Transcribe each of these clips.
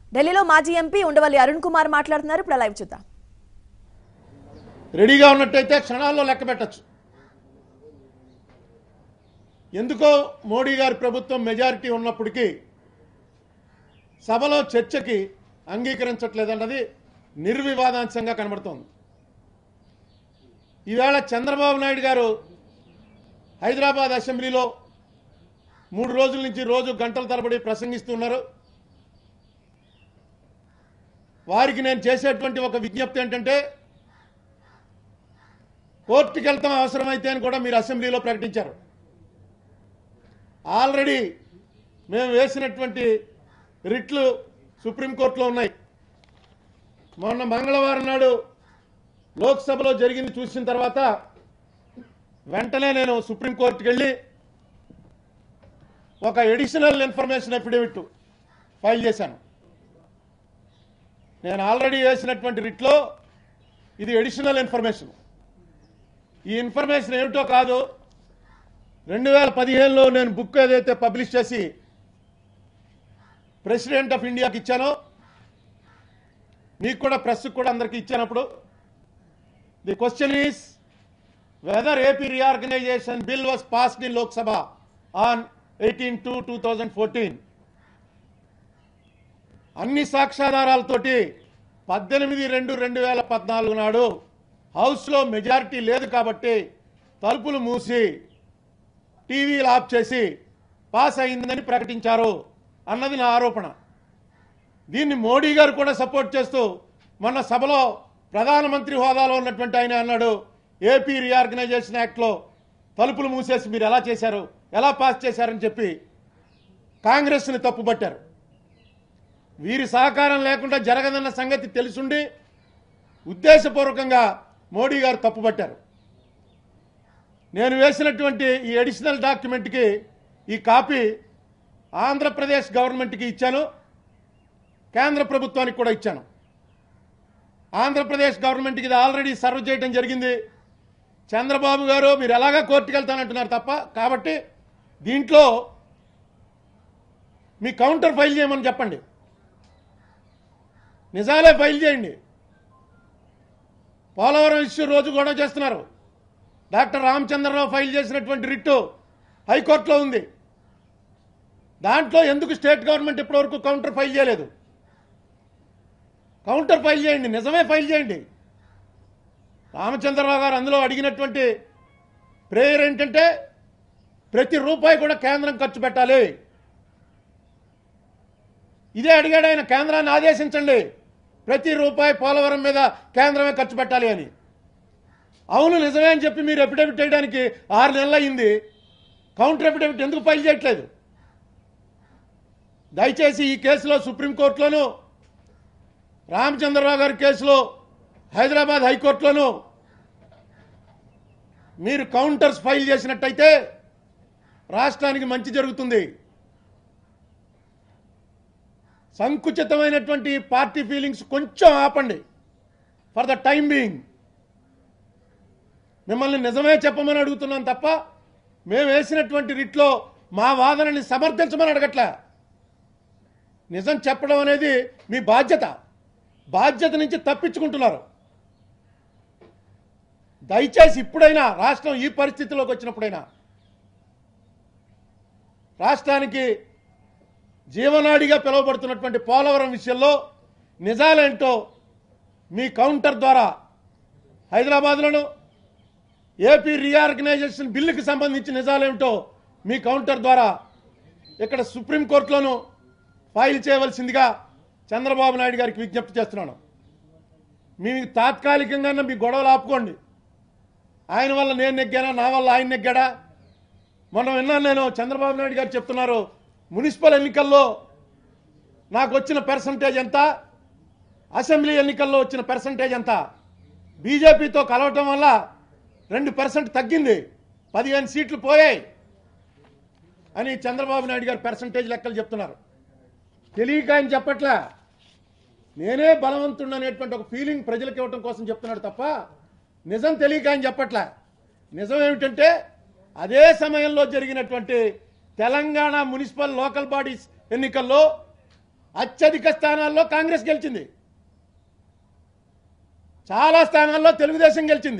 ఢిల్లీలో మాజీ ఎంపీ ఉండవల్లి అరుణ్ కుమార్ మాట్లాడుతున్నారు ఇప్పుడు లైవ్ చూద్దాం రెడీగా ఉన్నట్టయితే క్షణాల్లో లెక్క పెట్టచ్చు ఎందుకో మోడీ గారి ప్రభుత్వం మెజారిటీ ఉన్నప్పటికీ సభలో చర్చకి అంగీకరించట్లేదన్నది నిర్వివాదాంశంగా కనబడుతోంది ఈవేళ చంద్రబాబు నాయుడు గారు హైదరాబాద్ అసెంబ్లీలో మూడు రోజుల నుంచి రోజు గంటల తరబడి ప్రసంగిస్తున్నారు వారికి నేను చేసేటువంటి ఒక విజ్ఞప్తి ఏంటంటే కోర్టుకి వెళ్తాం అవసరమైతే అని కూడా మీరు అసెంబ్లీలో ప్రకటించారు ఆల్రెడీ మేము వేసినటువంటి రిట్లు సుప్రీంకోర్టులో ఉన్నాయి మొన్న మంగళవారం నాడు లోక్సభలో జరిగింది చూసిన తర్వాత వెంటనే నేను సుప్రీంకోర్టుకి వెళ్ళి ఒక ఎడిషనల్ ఇన్ఫర్మేషన్ అఫిడవిట్ ఫైల్ చేశాను నేను ఆల్రెడీ వేసినటువంటి రిట్లో ఇది ఎడిషనల్ ఇన్ఫర్మేషన్ ఈ ఇన్ఫర్మేషన్ ఏమిటో కాదు రెండు వేల పదిహేనులో నేను బుక్ ఏదైతే పబ్లిష్ చేసి ప్రెసిడెంట్ ఆఫ్ ఇండియాకి ఇచ్చానో మీకు కూడా ప్రెస్కి కూడా అందరికీ ఇచ్చానప్పుడు the question is whether AP reorganisation bill was passed in Lok Sabha on eighteen to two thousand fourteen అన్ని సాక్ష్యాధారాలతోటి పద్దెనిమిది రెండు రెండు వేల పద్నాలుగు నాడు హౌస్లో మెజారిటీ లేదు కాబట్టి తలుపులు మూసి టీవీలు ఆఫ్ చేసి పాస్ అయిందని ప్రకటించారు అన్నది నా ఆరోపణ దీన్ని మోడీ గారు కూడా సపోర్ట్ చేస్తూ మొన్న సభలో ప్రధానమంత్రి హోదాలో ఉన్నటువంటి ఆయన అన్నాడు ఏపీ రీఆర్గనైజేషన్ యాక్ట్లో తలుపులు మూసేసి మీరు ఎలా చేశారు ఎలా పాస్ చేశారని చెప్పి కాంగ్రెస్ని తప్పుపట్టారు వీరి సహకారం లేకుండా జరగదన్న సంగతి తెలుసుండి ఉద్దేశపూర్వకంగా మోడీ గారు తప్పుపట్టారు నేను వేసినటువంటి ఈ అడిషనల్ డాక్యుమెంట్కి ఈ కాపీ ఆంధ్రప్రదేశ్ గవర్నమెంట్కి ఇచ్చాను కేంద్ర ప్రభుత్వానికి కూడా ఇచ్చాను ఆంధ్రప్రదేశ్ గవర్నమెంట్కి ఇది ఆల్రెడీ సర్వ్ చేయడం జరిగింది చంద్రబాబు గారు మీరు ఎలాగా కోర్టుకు వెళ్తానంటున్నారు తప్ప కాబట్టి దీంట్లో మీ కౌంటర్ ఫైల్ చేయమని చెప్పండి నిజాలే ఫైల్ చేయండి పోలవరం ఇష్యూ రోజు గొడవ చేస్తున్నారు డాక్టర్ రామచంద్రరావు ఫైల్ చేసినటువంటి రిట్టు హైకోర్టులో ఉంది దాంట్లో ఎందుకు స్టేట్ గవర్నమెంట్ ఇప్పటివరకు కౌంటర్ ఫైల్ చేయలేదు కౌంటర్ ఫైల్ చేయండి నిజమే ఫైల్ చేయండి రామచంద్రరావు గారు అందులో అడిగినటువంటి ప్రేయర్ ఏంటంటే ప్రతి రూపాయి కూడా కేంద్రం ఖర్చు పెట్టాలి ఇదే అడిగాడు ఆయన కేంద్రాన్ని ఆదేశించండి ప్రతి రూపాయి పోలవరం మీద కేంద్రమే ఖర్చు పెట్టాలి అని అవును నిజమే అని చెప్పి మీరు ఎఫిడవిట్ చేయడానికి ఆరు నెలలు అయింది కౌంటర్ ఎఫిడవిట్ ఎందుకు ఫైల్ చేయట్లేదు దయచేసి ఈ కేసులో సుప్రీంకోర్టులోను రామచంద్రరావు గారి కేసులో హైదరాబాద్ హైకోర్టులోను మీరు కౌంటర్స్ ఫైల్ చేసినట్టయితే రాష్ట్రానికి మంచి జరుగుతుంది సంకుచితమైనటువంటి పార్టీ ఫీలింగ్స్ కొంచెం ఆపండి ఫర్ ద టైం బీయింగ్ మిమ్మల్ని నిజమే చెప్పమని అడుగుతున్నాం తప్ప మేము వేసినటువంటి రిట్లో మా వాదనని సమర్థించమని అడగట్లే నిజం చెప్పడం అనేది మీ బాధ్యత బాధ్యత నుంచి తప్పించుకుంటున్నారు దయచేసి ఇప్పుడైనా రాష్ట్రం ఈ పరిస్థితిలోకి వచ్చినప్పుడైనా రాష్ట్రానికి జీవనాడిగా పిలువబడుతున్నటువంటి పోలవరం విషయంలో నిజాలేంటో మీ కౌంటర్ ద్వారా హైదరాబాద్లోను ఏపీ రీఆర్గనైజేషన్ బిల్లుకి సంబంధించి నిజాలేమిటో మీ కౌంటర్ ద్వారా ఇక్కడ సుప్రీంకోర్టులోను ఫైల్ చేయవలసిందిగా చంద్రబాబు నాయుడు గారికి విజ్ఞప్తి చేస్తున్నాను మీ తాత్కాలికంగా మీ గొడవలు ఆపుకోండి ఆయన వల్ల నేను నెగ్గానా నా వల్ల ఆయన నెగ్గాడా మొన్న విన్నాను నేను చంద్రబాబు నాయుడు గారు చెప్తున్నారు మున్సిపల్ ఎన్నికల్లో నాకు వచ్చిన పర్సంటేజ్ ఎంత అసెంబ్లీ ఎన్నికల్లో వచ్చిన పర్సంటేజ్ ఎంత బీజేపీతో కలవటం వల్ల రెండు పర్సెంట్ తగ్గింది పదిహేను సీట్లు పోయాయి అని చంద్రబాబు నాయుడు గారు పర్సంటేజ్ లెక్కలు చెప్తున్నారు తెలియక ఆయన చెప్పట్లే నేనే బలవంతుడు అనేటువంటి ఒక ఫీలింగ్ ప్రజలకు ఇవ్వటం కోసం చెప్తున్నాడు తప్ప నిజం తెలియక ఆయన చెప్పట్లే నిజం ఏమిటంటే అదే సమయంలో జరిగినటువంటి తెలంగాణ మున్సిపల్ లోకల్ బాడీస్ ఎన్నికల్లో అత్యధిక స్థానాల్లో కాంగ్రెస్ గెలిచింది చాలా స్థానాల్లో తెలుగుదేశం గెలిచింది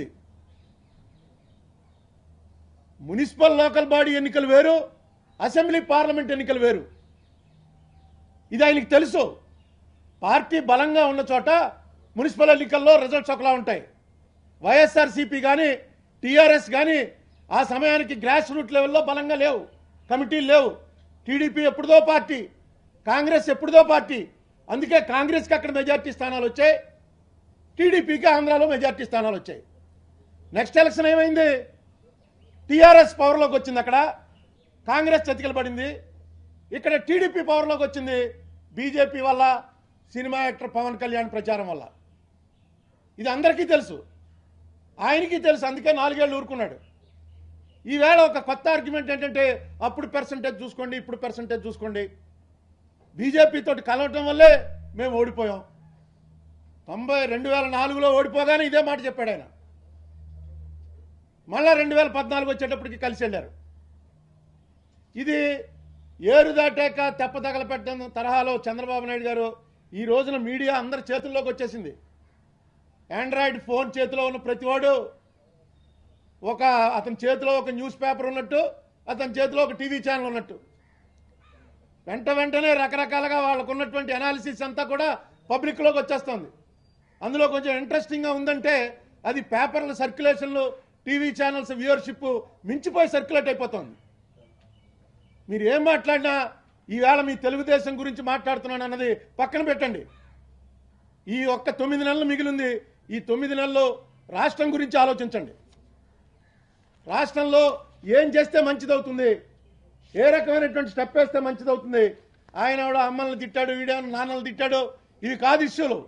మున్సిపల్ లోకల్ బాడీ ఎన్నికలు వేరు అసెంబ్లీ పార్లమెంట్ ఎన్నికలు వేరు ఇది ఆయనకి తెలుసు పార్టీ బలంగా ఉన్న చోట మున్సిపల్ ఎన్నికల్లో రిజల్ట్స్ ఒకలా ఉంటాయి వైఎస్ఆర్సీపీ కానీ టీఆర్ఎస్ కానీ ఆ సమయానికి గ్రాస్ రూట్ లెవెల్లో బలంగా లేవు కమిటీలు లేవు టీడీపీ ఎప్పుడుదో పార్టీ కాంగ్రెస్ ఎప్పుడుదో పార్టీ అందుకే కాంగ్రెస్కి అక్కడ మెజార్టీ స్థానాలు వచ్చాయి టీడీపీకి ఆంధ్రాలో మెజార్టీ స్థానాలు వచ్చాయి నెక్స్ట్ ఎలక్షన్ ఏమైంది టీఆర్ఎస్ పవర్లోకి వచ్చింది అక్కడ కాంగ్రెస్ చతికిల పడింది ఇక్కడ టీడీపీ పవర్లోకి వచ్చింది బీజేపీ వల్ల సినిమా యాక్టర్ పవన్ కళ్యాణ్ ప్రచారం వల్ల ఇది అందరికీ తెలుసు ఆయనకి తెలుసు అందుకే నాలుగేళ్ళు ఊరుకున్నాడు ఈవేళ ఒక కొత్త ఆర్గ్యుమెంట్ ఏంటంటే అప్పుడు పర్సంటేజ్ చూసుకోండి ఇప్పుడు పర్సంటేజ్ చూసుకోండి బీజేపీ తోటి కలవటం వల్లే మేము ఓడిపోయాం తొంభై రెండు వేల నాలుగులో ఓడిపోగానే ఇదే మాట చెప్పాడు ఆయన మళ్ళా రెండు వేల పద్నాలుగు వచ్చేటప్పటికి కలిసి వెళ్ళారు ఇది ఏరు దాటాక తెప్ప తగలపెట్టడం తరహాలో చంద్రబాబు నాయుడు గారు ఈ రోజున మీడియా అందరి చేతుల్లోకి వచ్చేసింది ఆండ్రాయిడ్ ఫోన్ చేతిలో ఉన్న ప్రతివాడు ఒక అతని చేతిలో ఒక న్యూస్ పేపర్ ఉన్నట్టు అతని చేతిలో ఒక టీవీ ఛానల్ ఉన్నట్టు వెంట వెంటనే రకరకాలుగా వాళ్ళకు ఉన్నటువంటి అనాలిసిస్ అంతా కూడా పబ్లిక్లోకి వచ్చేస్తుంది అందులో కొంచెం ఇంట్రెస్టింగ్గా ఉందంటే అది పేపర్ల సర్క్యులేషన్లు టీవీ ఛానల్స్ వ్యూవర్షిప్ మించిపోయి సర్క్యులేట్ అయిపోతుంది మీరు ఏం మాట్లాడినా ఈవేళ మీ తెలుగుదేశం గురించి మాట్లాడుతున్నాను అన్నది పక్కన పెట్టండి ఈ ఒక్క తొమ్మిది నెలలు మిగిలింది ఈ తొమ్మిది నెలలు రాష్ట్రం గురించి ఆలోచించండి రాష్ట్రంలో ఏం చేస్తే మంచిదవుతుంది ఏ రకమైనటువంటి స్టెప్ వేస్తే మంచిదవుతుంది ఆయన కూడా అమ్మల్ని తిట్టాడు వీడేమో నాన్నలు తిట్టాడు ఇవి కాదు ఇష్యూలు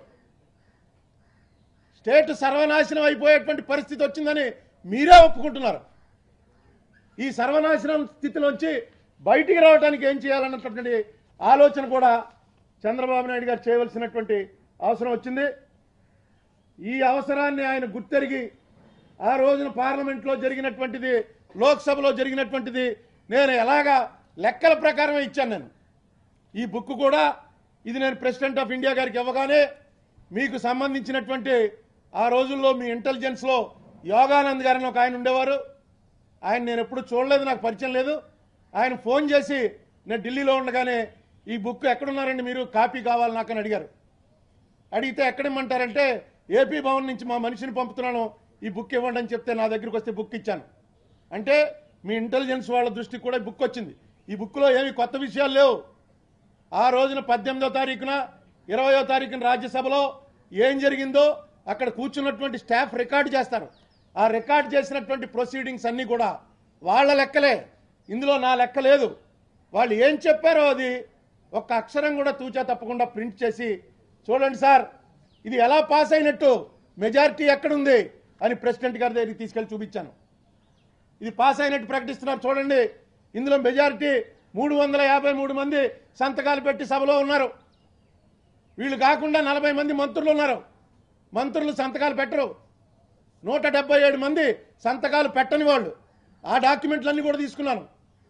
స్టేట్ సర్వనాశనం అయిపోయేటువంటి పరిస్థితి వచ్చిందని మీరే ఒప్పుకుంటున్నారు ఈ సర్వనాశనం స్థితిలోంచి బయటికి రావడానికి ఏం చేయాలన్నటువంటి ఆలోచన కూడా చంద్రబాబు నాయుడు గారు చేయవలసినటువంటి అవసరం వచ్చింది ఈ అవసరాన్ని ఆయన గుర్తెరిగి ఆ రోజున పార్లమెంట్లో జరిగినటువంటిది లోక్సభలో జరిగినటువంటిది నేను ఎలాగా లెక్కల ప్రకారమే ఇచ్చాను నేను ఈ బుక్ కూడా ఇది నేను ప్రెసిడెంట్ ఆఫ్ ఇండియా గారికి ఇవ్వగానే మీకు సంబంధించినటువంటి ఆ రోజుల్లో మీ ఇంటెలిజెన్స్లో యోగానంద్ గారని ఒక ఆయన ఉండేవారు ఆయన నేను ఎప్పుడు చూడలేదు నాకు పరిచయం లేదు ఆయన ఫోన్ చేసి నేను ఢిల్లీలో ఉండగానే ఈ బుక్ ఎక్కడున్నారండి మీరు కాపీ కావాలి నాకు అని అడిగారు అడిగితే ఎక్కడిమ్మంటారంటే ఏపీ భవన్ నుంచి మా మనిషిని పంపుతున్నాను ఈ బుక్ ఇవ్వండి అని చెప్తే నా దగ్గరికి వస్తే బుక్ ఇచ్చాను అంటే మీ ఇంటెలిజెన్స్ వాళ్ళ దృష్టికి కూడా ఈ బుక్ వచ్చింది ఈ బుక్లో ఏమి కొత్త విషయాలు లేవు ఆ రోజున పద్దెనిమిదో తారీఖున ఇరవయో తారీఖున రాజ్యసభలో ఏం జరిగిందో అక్కడ కూర్చున్నటువంటి స్టాఫ్ రికార్డు చేస్తారు ఆ రికార్డ్ చేసినటువంటి ప్రొసీడింగ్స్ అన్నీ కూడా వాళ్ళ లెక్కలే ఇందులో నా లెక్క లేదు వాళ్ళు ఏం చెప్పారో అది ఒక్క అక్షరం కూడా తూచా తప్పకుండా ప్రింట్ చేసి చూడండి సార్ ఇది ఎలా పాస్ అయినట్టు మెజారిటీ ఎక్కడుంది అని ప్రెసిడెంట్ గారి దగ్గరికి తీసుకెళ్లి చూపించాను ఇది పాస్ అయినట్టు ప్రకటిస్తున్నారు చూడండి ఇందులో మెజారిటీ మూడు వందల యాభై మూడు మంది సంతకాలు పెట్టి సభలో ఉన్నారు వీళ్ళు కాకుండా నలభై మంది మంత్రులు ఉన్నారు మంత్రులు సంతకాలు పెట్టరు నూట డెబ్బై ఏడు మంది సంతకాలు పెట్టని వాళ్ళు ఆ డాక్యుమెంట్లన్నీ కూడా తీసుకున్నాను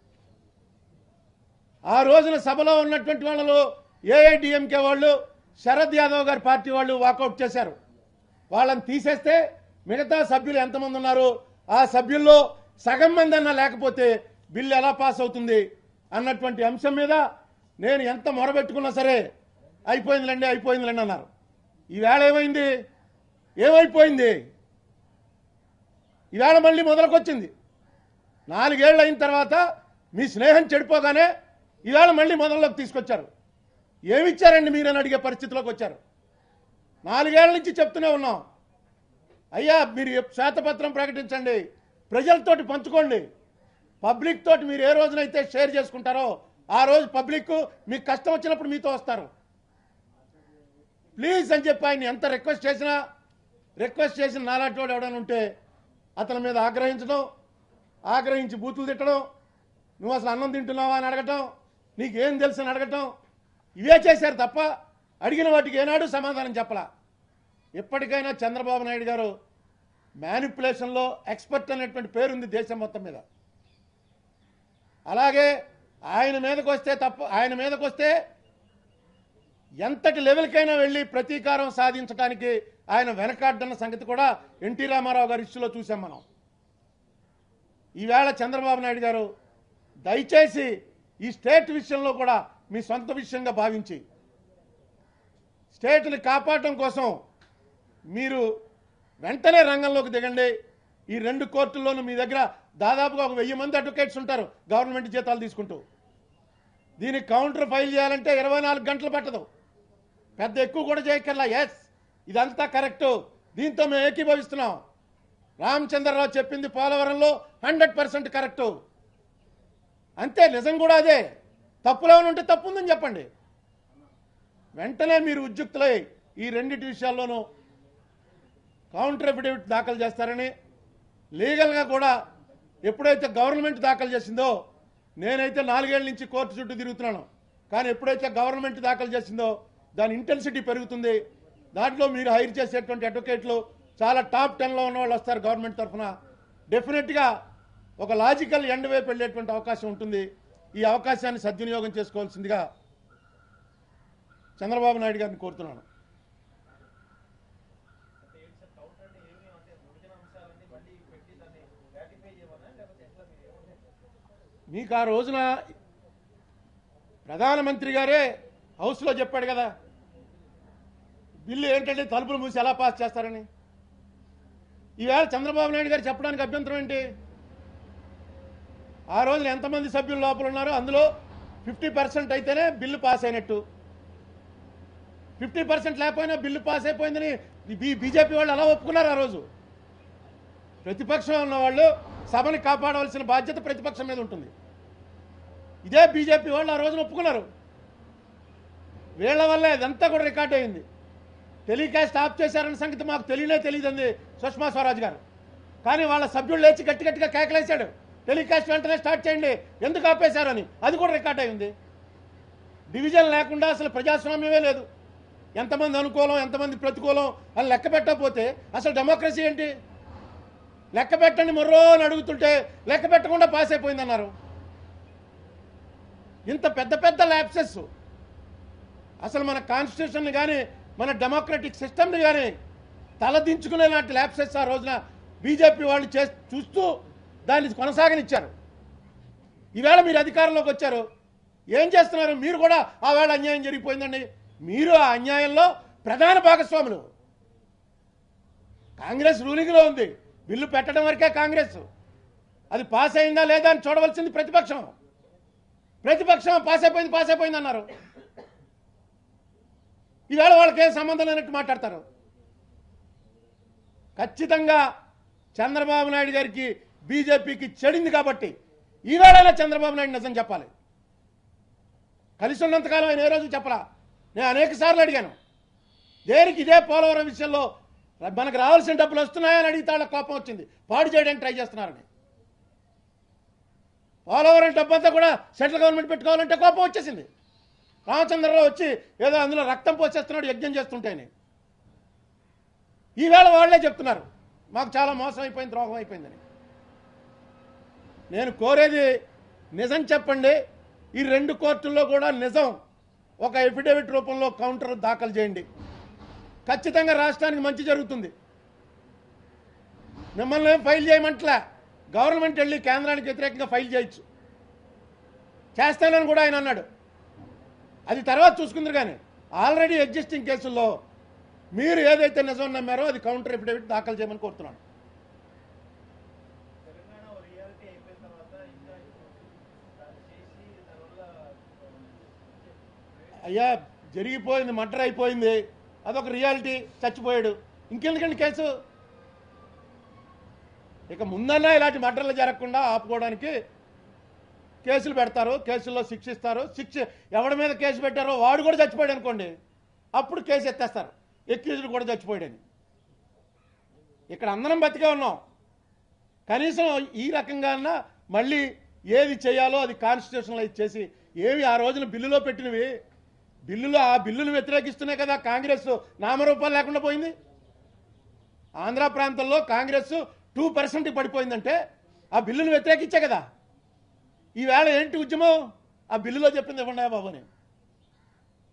ఆ రోజున సభలో ఉన్నటువంటి వాళ్ళలో ఏఐడిఎంకే వాళ్ళు శరద్ యాదవ్ గారి పార్టీ వాళ్ళు వాకౌట్ చేశారు వాళ్ళని తీసేస్తే మిగతా సభ్యులు ఎంతమంది ఉన్నారు ఆ సభ్యుల్లో సగం మంది అన్నా లేకపోతే బిల్లు ఎలా పాస్ అవుతుంది అన్నటువంటి అంశం మీద నేను ఎంత మొరబెట్టుకున్నా సరే అయిపోయిందిలేండి అయిపోయిందిలేండి అన్నారు ఈవేళ ఏమైంది ఏమైపోయింది ఈవేళ మళ్ళీ మొదలుకొచ్చింది నాలుగేళ్ళు అయిన తర్వాత మీ స్నేహం చెడిపోగానే ఈవేళ మళ్ళీ మొదల్లోకి తీసుకొచ్చారు ఏమిచ్చారండి మీరని అడిగే పరిస్థితిలోకి వచ్చారు నాలుగేళ్ల నుంచి చెప్తూనే ఉన్నాం అయ్యా మీరు ఎప్- శ్వేతపత్రం ప్రకటించండి ప్రజలతోటి పంచుకోండి పబ్లిక్ తోటి మీరు ఏ రోజునైతే షేర్ చేసుకుంటారో ఆ రోజు పబ్లిక్ మీకు కష్టం వచ్చినప్పుడు మీతో వస్తారు ప్లీజ్ అని చెప్పి ఆయన ఎంత రిక్వెస్ట్ చేసినా రిక్వెస్ట్ చేసిన నాలాంటి వాడు ఎవడైనా ఉంటే అతని మీద ఆగ్రహించడం ఆగ్రహించి బూతులు తిట్టడం నువ్వు అసలు అన్నం తింటున్నావా అని అడగటం నీకేం తెలుసు అని అడగటం ఇవే చేశారు తప్ప అడిగిన వాటికి ఏనాడు సమాధానం చెప్పలా ఇప్పటికైనా చంద్రబాబు నాయుడు గారు మ్యానిపులేషన్లో ఎక్స్పర్ట్ అనేటువంటి పేరుంది దేశం మొత్తం మీద అలాగే ఆయన మీదకి వస్తే తప్ప ఆయన మీదకి వస్తే ఎంతటి లెవెల్కైనా వెళ్ళి ప్రతీకారం సాధించడానికి ఆయన వెనకాడ్డన్న సంగతి కూడా ఎన్టీ రామారావు గారి ఇష్యూలో చూసాం మనం ఈవేళ చంద్రబాబు నాయుడు గారు దయచేసి ఈ స్టేట్ విషయంలో కూడా మీ సొంత విషయంగా భావించి స్టేట్ని కాపాడటం కోసం మీరు వెంటనే రంగంలోకి దిగండి ఈ రెండు కోర్టుల్లోనూ మీ దగ్గర దాదాపుగా ఒక వెయ్యి మంది అడ్వకేట్స్ ఉంటారు గవర్నమెంట్ జీతాలు తీసుకుంటూ దీనికి కౌంటర్ ఫైల్ చేయాలంటే ఇరవై నాలుగు గంటలు పట్టదు పెద్ద ఎక్కువ కూడా చేయక్కర్లా ఎస్ ఇదంతా కరెక్టు దీంతో మేము ఏకీభవిస్తున్నాం రామచంద్రరావు చెప్పింది పోలవరంలో హండ్రెడ్ పర్సెంట్ కరెక్టు అంతే నిజం కూడా అదే తప్పులో ఉంటే తప్పు ఉందని చెప్పండి వెంటనే మీరు ఉద్యుక్తులై ఈ రెండింటి విషయాల్లోనూ కౌంటర్ అఫిడవిట్ దాఖలు చేస్తారని లీగల్గా కూడా ఎప్పుడైతే గవర్నమెంట్ దాఖలు చేసిందో నేనైతే నాలుగేళ్ల నుంచి కోర్టు చుట్టూ తిరుగుతున్నాను కానీ ఎప్పుడైతే గవర్నమెంట్ దాఖలు చేసిందో దాని ఇంటెన్సిటీ పెరుగుతుంది దాంట్లో మీరు హైర్ చేసేటువంటి అడ్వకేట్లు చాలా టాప్ టెన్లో ఉన్న వాళ్ళు వస్తారు గవర్నమెంట్ తరఫున డెఫినెట్గా ఒక లాజికల్ ఎండ్ వైపు వెళ్ళేటువంటి అవకాశం ఉంటుంది ఈ అవకాశాన్ని సద్వినియోగం చేసుకోవాల్సిందిగా చంద్రబాబు నాయుడు గారిని కోరుతున్నాను మీకు ఆ రోజున ప్రధానమంత్రి గారే హౌస్లో చెప్పాడు కదా బిల్లు ఏంటంటే తలుపులు మూసి ఎలా పాస్ చేస్తారని ఈవేళ చంద్రబాబు నాయుడు గారు చెప్పడానికి అభ్యంతరం ఏంటి ఆ రోజున ఎంతమంది సభ్యులు లోపల ఉన్నారో అందులో ఫిఫ్టీ పర్సెంట్ అయితేనే బిల్లు పాస్ అయినట్టు ఫిఫ్టీ పర్సెంట్ లేకపోయినా బిల్లు పాస్ అయిపోయిందని బీ బీజేపీ వాళ్ళు అలా ఒప్పుకున్నారు ఆ రోజు ప్రతిపక్షం ఉన్న వాళ్ళు సభని కాపాడవలసిన బాధ్యత ప్రతిపక్షం మీద ఉంటుంది ఇదే బీజేపీ వాళ్ళు ఆ రోజున ఒప్పుకున్నారు వీళ్ళ వల్ల ఇదంతా కూడా రికార్డ్ అయింది టెలికాస్ట్ ఆఫ్ చేశారన్న సంగతి మాకు తెలియనే తెలియదండి సుష్మా స్వరాజ్ గారు కానీ వాళ్ళ సభ్యులు లేచి గట్టి గట్టిగా కేకలేశాడు టెలికాస్ట్ వెంటనే స్టార్ట్ చేయండి ఎందుకు ఆపేశారని అది కూడా రికార్డ్ అయింది డివిజన్ లేకుండా అసలు ప్రజాస్వామ్యమే లేదు ఎంతమంది అనుకూలం ఎంతమంది ప్రతికూలం అని లెక్క పెట్టకపోతే అసలు డెమోక్రసీ ఏంటి లెక్క పెట్టండి మొర్రో అని అడుగుతుంటే లెక్క పెట్టకుండా పాస్ అయిపోయిందన్నారు ఇంత పెద్ద పెద్ద ల్యాప్సెస్ అసలు మన కాన్స్టిట్యూషన్ని కానీ మన డెమోక్రటిక్ సిస్టమ్ని కానీ తలదించుకునే లాంటి ల్యాప్సెస్ ఆ రోజున బీజేపీ వాళ్ళు చే చూస్తూ దాన్ని కొనసాగనిచ్చారు ఈవేళ మీరు అధికారంలోకి వచ్చారు ఏం చేస్తున్నారు మీరు కూడా ఆ వేళ అన్యాయం జరిగిపోయిందండి మీరు ఆ అన్యాయంలో ప్రధాన భాగస్వాములు కాంగ్రెస్ రూలింగ్లో ఉంది బిల్లు పెట్టడం వరకే కాంగ్రెస్ అది పాస్ అయిందా లేదా అని చూడవలసింది ప్రతిపక్షం ప్రతిపక్షం పాస్ అయిపోయింది పాస్ అయిపోయింది అన్నారు ఈవేళ వాళ్ళకి ఏం సంబంధం లేనట్టు మాట్లాడతారు ఖచ్చితంగా చంద్రబాబు నాయుడు గారికి బీజేపీకి చెడింది కాబట్టి ఈవేళైనా చంద్రబాబు నాయుడు నిజం చెప్పాలి కలిసి ఉన్నంతకాలం ఆయన ఏ రోజు చెప్పలా నేను అనేక సార్లు అడిగాను దేనికి ఇదే పోలవరం విషయంలో మనకు రావాల్సిన డబ్బులు వస్తున్నాయని అడిగితే వాళ్ళకి కోపం వచ్చింది పాడు చేయడానికి ట్రై చేస్తున్నారని పోలవరం డబ్బంతా కూడా సెంట్రల్ గవర్నమెంట్ పెట్టుకోవాలంటే కోపం వచ్చేసింది రామచంద్రరావు వచ్చి ఏదో అందులో రక్తం పోసేస్తున్నాడు యజ్ఞం చేస్తుంటేనే ఈవేళ వాళ్ళే చెప్తున్నారు మాకు చాలా మోసం అయిపోయింది ద్రోహం అయిపోయిందని నేను కోరేది నిజం చెప్పండి ఈ రెండు కోర్టుల్లో కూడా నిజం ఒక ఎఫిడేవిట్ రూపంలో కౌంటర్ దాఖలు చేయండి ఖచ్చితంగా రాష్ట్రానికి మంచి జరుగుతుంది మిమ్మల్ని ఏం ఫైల్ చేయమంటలే గవర్నమెంట్ వెళ్ళి కేంద్రానికి వ్యతిరేకంగా ఫైల్ చేయొచ్చు చేస్తానని కూడా ఆయన అన్నాడు అది తర్వాత చూసుకుందరు కానీ ఆల్రెడీ ఎగ్జిస్టింగ్ కేసుల్లో మీరు ఏదైతే నిజం నమ్మారో అది కౌంటర్ ఎఫిడేవిట్ దాఖలు చేయమని కోరుతున్నాను తెలంగాణ ఓ రియాలిటీ అయిపోయిన తర్వాత ఇంకా దాన్ని చేసి దానివల్ల అయ్యా జరిగిపోయింది మర్డర్ అయిపోయింది అదొక రియాలిటీ చచ్చిపోయాడు ఇంకెందుకండి కేసు ఇక ముందన్నా ఇలాంటి మర్డర్లు జరగకుండా ఆపుకోవడానికి కేసులు పెడతారు కేసుల్లో శిక్షిస్తారు శిక్ష ఎవడి మీద కేసు పెట్టారో వాడు కూడా చచ్చిపోయాడు అనుకోండి అప్పుడు కేసు ఎత్తేస్తారు ఎక్యూజ్డ్ కూడా చచ్చిపోయాడని ఇక్కడ అందరం బతికే ఉన్నాం కనీసం ఈ రకంగా అన్నా మళ్ళీ ఏది చేయాలో అది కాన్స్టిట్యూషనలైజ్ చేసి ఏవి ఆ రోజున బిల్లులో పెట్టినవి బిల్లులో ఆ బిల్లును వ్యతిరేకిస్తూనే కదా కాంగ్రెస్ నామరూపాలు లేకుండా పోయింది ఆంధ్ర ప్రాంతంలో కాంగ్రెస్ టూ పర్సెంట్ పడిపోయిందంటే ఆ బిల్లును వ్యతిరేకించే కదా ఈవేళ ఏంటి ఉద్యమం ఆ బిల్లులో చెప్పింది ఇవ్వండి బాబు అని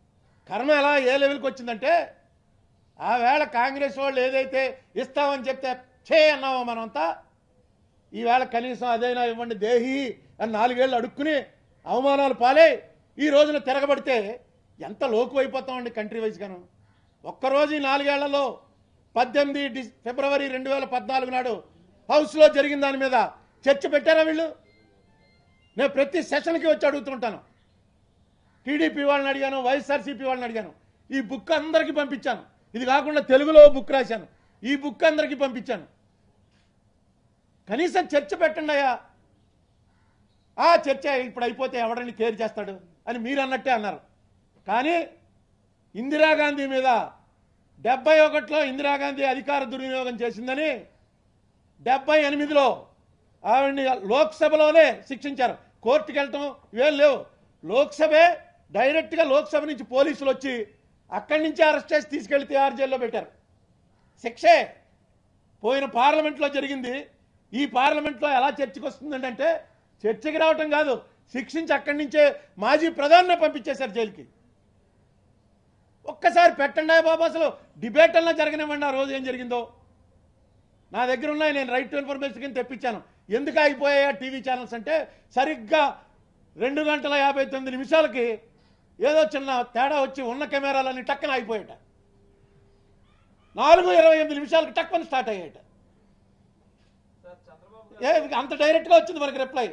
కర్మ ఎలా ఏ లెవెల్కి వచ్చిందంటే ఆ వేళ కాంగ్రెస్ వాళ్ళు ఏదైతే ఇస్తామని చెప్తే చే అన్నామో మనమంతా ఈవేళ కనీసం అదైనా ఇవ్వండి దేహి అని నాలుగేళ్ళు అడుక్కుని అవమానాలు పాలే ఈ రోజున తిరగబడితే ఎంత లోకు అయిపోతామండి కంట్రీ వైజ్గాను ఒక్కరోజు ఈ నాలుగేళ్లలో పద్దెనిమిది డి ఫిబ్రవరి రెండు వేల పద్నాలుగు నాడు హౌస్లో జరిగిన దాని మీద చర్చ పెట్టారా వీళ్ళు నేను ప్రతి సెషన్కి వచ్చి అడుగుతుంటాను టీడీపీ వాళ్ళని అడిగాను వైఎస్ఆర్సీపీ వాళ్ళని అడిగాను ఈ బుక్ అందరికీ పంపించాను ఇది కాకుండా తెలుగులో బుక్ రాశాను ఈ బుక్ అందరికీ పంపించాను కనీసం చర్చ పెట్టండి అయ్యా ఆ చర్చ ఇప్పుడు అయిపోతే ఎవడని కేర్ చేస్తాడు అని మీరు అన్నట్టే అన్నారు కానీ ఇందిరాగాంధీ మీద డెబ్బై ఒకటిలో ఇందిరాగాంధీ అధికార దుర్వినియోగం చేసిందని డెబ్బై ఎనిమిదిలో ఆవిడ్ని లోక్సభలోనే శిక్షించారు కోర్టుకి వెళ్ళటం ఇవేం లేవు లోక్సభే డైరెక్ట్గా లోక్సభ నుంచి పోలీసులు వచ్చి అక్కడి నుంచి అరెస్ట్ చేసి తీసుకెళ్లి తిహార్ జైల్లో పెట్టారు శిక్షే పోయిన పార్లమెంట్లో జరిగింది ఈ పార్లమెంట్లో ఎలా చర్చకు వస్తుందంటే అంటే చర్చకి రావటం కాదు శిక్షించి అక్కడి నుంచే మాజీ ప్రధానినే పంపించేశారు జైలుకి ఒక్కసారి పెట్టండి బాబు అసలు డిబేట్ అన్నా జరగనివ్వండి ఆ రోజు ఏం జరిగిందో నా దగ్గర ఉన్నాయి నేను రైట్ టు ఇన్ఫర్మేషన్ కింద తెప్పించాను ఎందుకు ఆగిపోయాయా టీవీ ఛానల్స్ అంటే సరిగ్గా రెండు గంటల యాభై తొమ్మిది నిమిషాలకి ఏదో చిన్న తేడా వచ్చి ఉన్న కెమెరాలన్నీ టక్కన ఆగిపోయాట నాలుగు ఇరవై ఎనిమిది నిమిషాలకి టక్కని స్టార్ట్ అయ్యాయట సార్ చంద్రబాబు ఏ అంత డైరెక్ట్గా వచ్చింది మనకి రిప్లై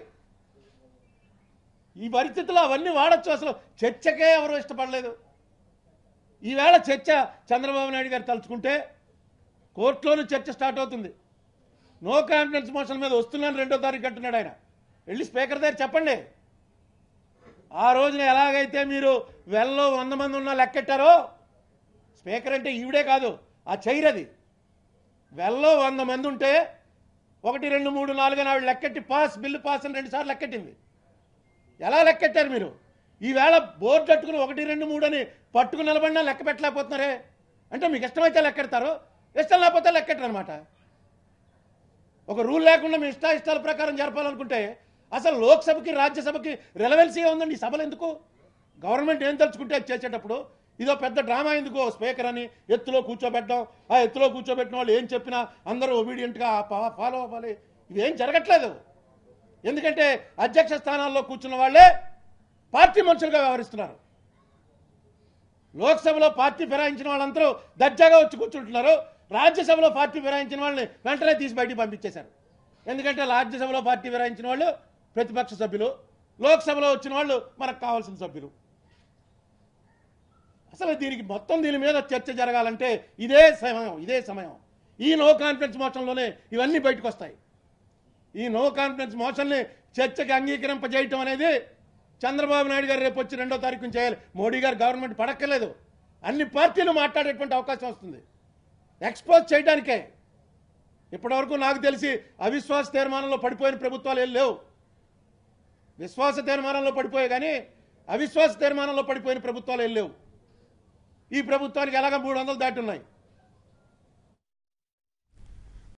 ఈ పరిస్థితుల్లో అవన్నీ వాడచ్చు అసలు చర్చకే ఎవరు ఇష్టపడలేదు ఈవేళ చర్చ చంద్రబాబు నాయుడు గారు తలుచుకుంటే కోర్టులోనూ చర్చ స్టార్ట్ అవుతుంది నో కాన్ఫిడెన్స్ మోషన్ మీద వస్తున్నాను రెండో తారీఖు అంటున్నాడు ఆయన వెళ్ళి స్పీకర్ దగ్గర చెప్పండి ఆ రోజున ఎలాగైతే మీరు వెల్లో వంద మంది ఉన్నా లెక్కెట్టారో స్పీకర్ అంటే ఈవిడే కాదు ఆ చైరది వెల్లో వంద మంది ఉంటే ఒకటి రెండు మూడు నాలుగు అని ఆవిడ లెక్కెట్టి పాస్ బిల్లు పాస్ అని రెండు సార్లు లెక్కెట్టింది ఎలా లెక్కెట్టారు మీరు ఈవేళ బోర్డు అట్టుకుని ఒకటి రెండు మూడు అని పట్టుకుని నిలబడినా లెక్క పెట్టలేకపోతున్నారే అంటే మీకు ఇష్టమైతే లెక్కెడతారు ఇష్టం లేకపోతే లెక్కెట్టరు అనమాట ఒక రూల్ లేకుండా మీ ఇష్ట ఇష్టాల ప్రకారం జరపాలనుకుంటే అసలు లోక్సభకి రాజ్యసభకి రెలవెన్సీ ఉందండి ఈ సభలు ఎందుకు గవర్నమెంట్ ఏం తలుచుకుంటే అది చేసేటప్పుడు ఇదో పెద్ద డ్రామా ఎందుకు ఓ స్పీకర్ అని ఎత్తులో కూర్చోబెట్టడం ఆ ఎత్తులో కూర్చోబెట్టిన వాళ్ళు ఏం చెప్పినా అందరూ ఒబీడియంట్గా ఫాలో అవ్వాలి ఇవేం జరగట్లేదు ఎందుకంటే అధ్యక్ష స్థానాల్లో కూర్చున్న వాళ్ళే పార్టీ మనుషులుగా వ్యవహరిస్తున్నారు లోక్సభలో పార్టీ ఫిరాయించిన వాళ్ళందరూ దర్జాగా వచ్చి కూర్చుంటున్నారు రాజ్యసభలో పార్టీ ఫిరాయించిన వాళ్ళని వెంటనే తీసి బయటికి పంపించేశారు ఎందుకంటే రాజ్యసభలో పార్టీ ఫిరాయించిన వాళ్ళు ప్రతిపక్ష సభ్యులు లోక్సభలో వచ్చిన వాళ్ళు మనకు కావాల్సిన సభ్యులు అసలు దీనికి మొత్తం దీని మీద చర్చ జరగాలంటే ఇదే సమయం ఇదే సమయం ఈ నో కాన్ఫిడెన్స్ మోషన్లోనే ఇవన్నీ బయటకు వస్తాయి ఈ నో కాన్ఫిడెన్స్ మోషన్ని చర్చకి అంగీకరింపజేయటం అనేది చంద్రబాబు నాయుడు గారు రేపు వచ్చి రెండో తారీఖున చేయాలి మోడీ గారు గవర్నమెంట్ పడక్కర్లేదు అన్ని పార్టీలు మాట్లాడేటువంటి అవకాశం వస్తుంది ఎక్స్పోజ్ చేయడానికే ఇప్పటివరకు నాకు తెలిసి అవిశ్వాస తీర్మానంలో పడిపోయిన ప్రభుత్వాలు ఏం లేవు విశ్వాస తీర్మానంలో పడిపోయాయి కానీ అవిశ్వాస తీర్మానంలో పడిపోయిన ప్రభుత్వాలు ఏం లేవు ఈ ప్రభుత్వానికి ఎలాగ మూడు వందలు దాటి ఉన్నాయి